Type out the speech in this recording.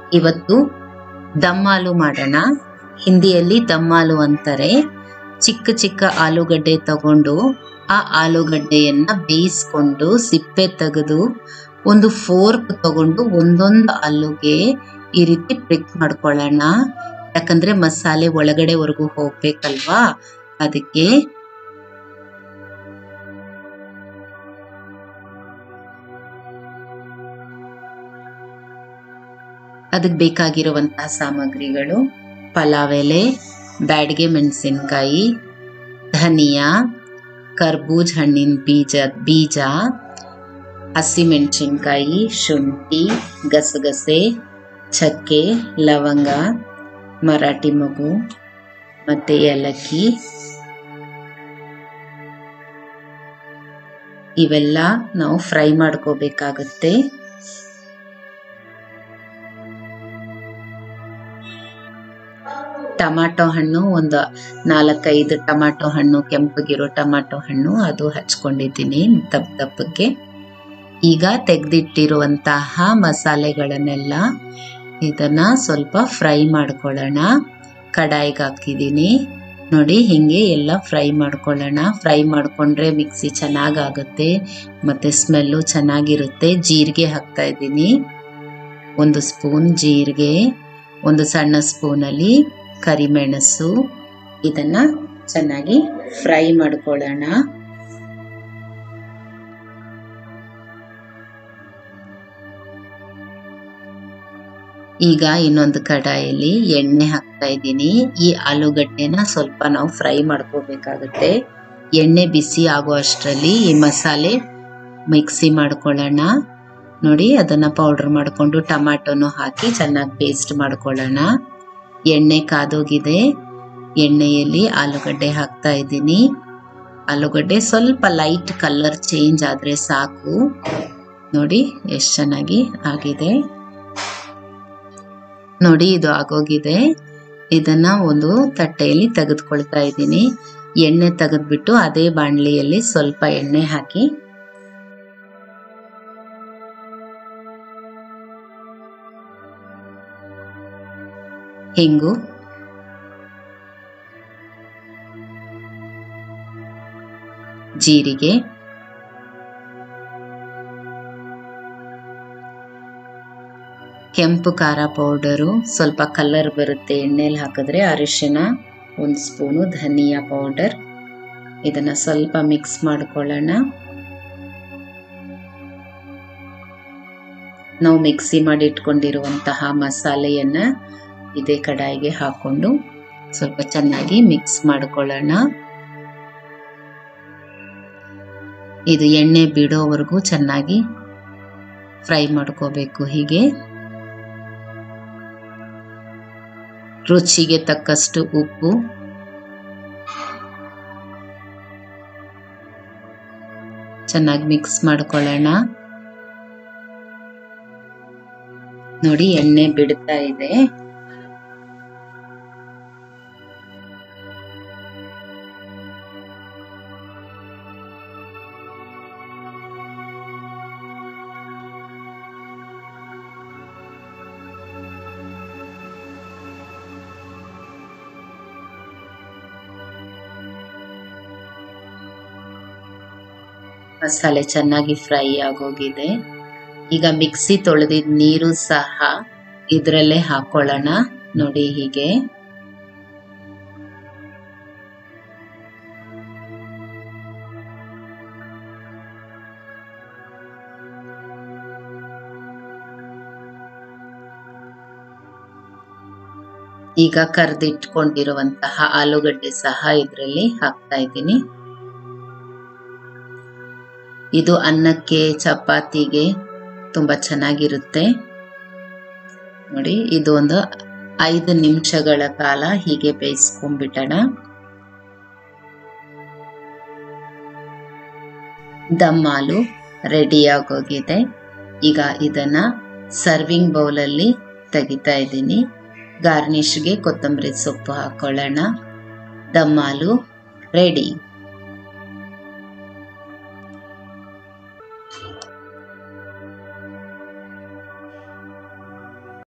ಇವತ್ತು ದಮ್ ಆಲು ಮಾಡೋಣ ಹಿಂದಿಯಲ್ಲಿ ದಮ್ ಆಲು ಅಂತಾರೆ ಚಿಕ್ಕ ಚಿಕ್ಕ ಆಲೂಗಡ್ಡೆ ತಗೊಂಡು ಆ ಆಲೂಗಡ್ಡೆಯನ್ನ ಬೇಯಿಸ್ಕೊಂಡು ಸಿಪ್ಪೆ ತೆಗೆದು ಒಂದು ಫೋರ್ಕ್ ತಗೊಂಡು ಒಂದೊಂದು ಆಲೂಗೆ ಈ ರೀತಿ ಪ್ರಿಕ್ ಮಾಡ್ಕೊಳ್ಳೋಣ ಯಾಕಂದ್ರೆ ಮಸಾಲೆ ಒಳಗಡೆವರೆಗೂ ಹೋಗ್ಬೇಕಲ್ವಾ ಅದಕ್ಕೆ ಅದಕ್ಕೆ ಬೇಕಾಗಿರುವಂತಹ ಸಾಮಗ್ರಿಗಳು ಪಲಾವ್ ಎಲೆ ಬ್ಯಾಡಿಗೆ ಮೆಣಸಿನ್ಕಾಯಿ ಧನಿಯಾ ಕರ್ಬೂಜ್ ಹಣ್ಣಿನ ಬೀಜ ಬೀಜ ಹಸಿಮೆಣಸಿನ್ಕಾಯಿ ಶುಂಠಿ ಗಸಗಸೆ ಚಕ್ಕೆ ಲವಂಗ ಮರಾಠಿ ಮಗು ಮತ್ತೆ ಏಲಕ್ಕಿ ಇವೆಲ್ಲ ನಾವು ಫ್ರೈ ಮಾಡ್ಕೋಬೇಕಾಗತ್ತೆ ಟಮಾಟೊ ಹಣ್ಣು ಒಂದು ನಾಲ್ಕೈದು ಟಮಾಟೊ ಹಣ್ಣು ಕೆಂಪಗಿರೋ ಟಮಾಟೊ ಹಣ್ಣು ಅದು ಹಚ್ಕೊಂಡಿದ್ದೀನಿ ದಪ್ಪ ದಪ್ಪಕ್ಕೆ ಈಗ ತೆಗೆದಿಟ್ಟಿರುವಂತಹ ಮಸಾಲೆಗಳನ್ನೆಲ್ಲ ಇದನ್ನ ಸ್ವಲ್ಪ ಫ್ರೈ ಮಾಡ್ಕೊಳ್ಳೋಣ ಕಡಾಯಿಗೆ ಹಾಕಿದ್ದೀನಿ ನೋಡಿ ಹಿಂಗೆ ಎಲ್ಲ ಫ್ರೈ ಮಾಡ್ಕೊಳ್ಳೋಣ ಫ್ರೈ ಮಾಡ್ಕೊಂಡ್ರೆ ಮಿಕ್ಸಿ ಚೆನ್ನಾಗಾಗುತ್ತೆ ಮತ್ತೆ ಸ್ಮೆಲ್ಲು ಚೆನ್ನಾಗಿರುತ್ತೆ ಜೀರಿಗೆ ಹಾಕ್ತಾ ಇದ್ದೀನಿ ಒಂದು ಸ್ಪೂನ್ ಜೀರಿಗೆ ಒಂದು ಸಣ್ಣ ಸ್ಪೂನಲ್ಲಿ ಕರಿಮೆಣಸು ಇದನ್ನ ಚೆನ್ನಾಗಿ ಫ್ರೈ ಮಾಡ್ಕೊಳ್ಳೋಣ ಈಗ ಇನ್ನೊಂದು ಕಡಾಯಲ್ಲಿ ಎಣ್ಣೆ ಹಾಕ್ತಾ ಇದ್ದೀನಿ ಈ ಆಲೂಗಡ್ಡೆನ ಸ್ವಲ್ಪ ನಾವು ಫ್ರೈ ಮಾಡ್ಕೋಬೇಕಾಗತ್ತೆ ಎಣ್ಣೆ ಬಿಸಿ ಆಗೋ ಅಷ್ಟರಲ್ಲಿ ಈ ಮಸಾಲೆ ಮಿಕ್ಸಿ ಮಾಡ್ಕೊಳ್ಳೋಣ ನೋಡಿ ಅದನ್ನ ಪೌಡರ್ ಮಾಡಿಕೊಂಡು ಟಮಾಟೊನು ಹಾಕಿ ಚೆನ್ನಾಗಿ ಪೇಸ್ಟ್ ಮಾಡ್ಕೊಳ್ಳೋಣ ಎಣ್ಣೆ ಕಾದೋಗಿದೆ ಎಣ್ಣೆಯಲ್ಲಿ ಆಲೂಗಡ್ಡೆ ಹಾಕ್ತಾ ಇದ್ದೀನಿ ಆಲೂಗಡ್ಡೆ ಸ್ವಲ್ಪ ಲೈಟ್ ಕಲರ್ ಚೇಂಜ್ ಆದ್ರೆ ಸಾಕು ನೋಡಿ ಎಷ್ಟು ಚೆನ್ನಾಗಿ ಆಗಿದೆ ನೋಡಿ ಇದು ಆಗೋಗಿದೆ ಇದನ್ನ ಒಂದು ತಟ್ಟೆಯಲ್ಲಿ ತೆಗೆದುಕೊಳ್ತಾ ಇದ್ದೀನಿ ಎಣ್ಣೆ ತೆಗೆದ್ಬಿಟ್ಟು ಅದೇ ಬಾಣಲಿಯಲ್ಲಿ ಸ್ವಲ್ಪ ಎಣ್ಣೆ ಹಾಕಿ ಹಿಂಗು ಜೀರಿಗೆ ಕೆಂಪು ಖಾರ ಪೌಡರು ಸ್ವಲ್ಪ ಕಲರ್ ಬರುತ್ತೆ ಎಣ್ಣೆಲಿ ಹಾಕಿದ್ರೆ ಅರಿಶಿನ ಒಂದು ಸ್ಪೂನು ಧನಿಯಾ ಪೌಡರ್ ಇದನ್ನ ಸ್ವಲ್ಪ ಮಿಕ್ಸ್ ಮಾಡ್ಕೊಳ್ಳೋಣ ನಾವು ಮಿಕ್ಸಿ ಮಾಡಿ ಇಟ್ಕೊಂಡಿರುವಂತಹ ಮಸಾಲೆಯನ್ನ ಇದೇ ಕಡಾಯಿಗೆ ಹಾಕೊಂಡು ಸ್ವಲ್ಪ ಚೆನ್ನಾಗಿ ಮಿಕ್ಸ್ ಮಾಡ್ಕೊಳ್ಳೋಣ ಇದು ಎಣ್ಣೆ ಬಿಡೋವರೆಗೂ ಚೆನ್ನಾಗಿ ಫ್ರೈ ಮಾಡ್ಕೋಬೇಕು ಹೀಗೆ ರುಚಿಗೆ ತಕ್ಕಷ್ಟು ಉಪ್ಪು ಚೆನ್ನಾಗಿ ಮಿಕ್ಸ್ ಮಾಡ್ಕೊಳ್ಳೋಣ ನೋಡಿ ಎಣ್ಣೆ ಬಿಡ್ತಾ ಇದೆ ಮಸಾಲೆ ಚೆನ್ನಾಗಿ ಫ್ರೈ ಆಗೋಗಿದೆ ಈಗ ಮಿಕ್ಸಿ ತೊಳೆದಿದ್ ನೀರು ಸಹ ಇದರಲ್ಲೇ ಹಾಕೊಳ್ಳೋಣ ನೋಡಿ ಹೀಗೆ ಈಗ ಕರೆದಿಟ್ಕೊಂಡಿರುವಂತಹ ಆಲೂಗಡ್ಡೆ ಸಹ ಇದರಲ್ಲಿ ಹಾಕ್ತಾ ಇದ್ದೀನಿ ಇದು ಅನ್ನಕ್ಕೆ ಚಪಾತಿಗೆ ತುಂಬ ಚೆನ್ನಾಗಿರುತ್ತೆ ನೋಡಿ ಇದು ಒಂದು ಐದು ನಿಮಿಷಗಳ ಕಾಲ ಹೀಗೆ ಬೇಯಿಸ್ಕೊಂಡ್ಬಿಟ್ಟಣ ದಮ್ ಹಾಲು ರೆಡಿ ಆಗೋಗಿದೆ ಈಗ ಇದನ್ನ ಸರ್ವಿಂಗ್ ಬೌಲಲ್ಲಿ ತೆಗಿತಾ ಇದ್ದೀನಿ ಗಾರ್ನಿಷ್ಗೆ ಕೊತ್ತಂಬರಿ ಸೊಪ್ಪು ಹಾಕೊಳ್ಳೋಣ ದಮ್ ಹಾಲು ರೆಡಿ